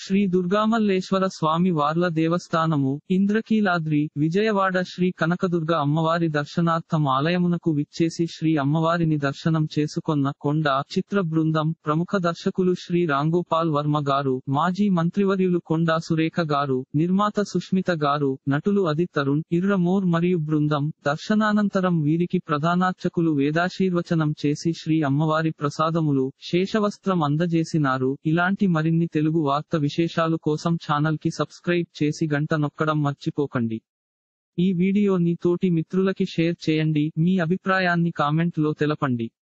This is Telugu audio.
శ్రీ దుర్గామల్లేశ్వర స్వామి వార్ల దేవస్థానము ఇంద్రకీలాద్రి విజయవాడ శ్రీ కనకదుర్గ అమ్మవారి దర్శనార్థం ఆలయమునకు విచ్చేసి శ్రీ అమ్మవారిని దర్శనం చేసుకొన్న కొండ చిత్ర బృందం ప్రముఖ దర్శకులు శ్రీ రాంగోపాల్ వర్మ గారు మాజీ మంత్రివర్యులు కొండా సురేఖ గారు నిర్మాత సుష్మిత గారు నటులు అదిత్ తరుణ్ ఇర్రమోర్ మరియు బృందం దర్శనానంతరం వీరికి ప్రధానార్చకులు వేదాశీర్వచనం చేసి శ్రీ అమ్మవారి ప్రసాదములు శేషవస్త్రం అందజేసినారు ఇలాంటి మరిన్ని తెలుగు వార్త విశేషాలు కోసం ఛానల్ కి సబ్స్క్రైబ్ చేసి గంట నొక్కడం మర్చిపోకండి ఈ వీడియోని తోటి మిత్రులకి షేర్ చేయండి మీ అభిప్రాయాన్ని కామెంట్ లో తెలపండి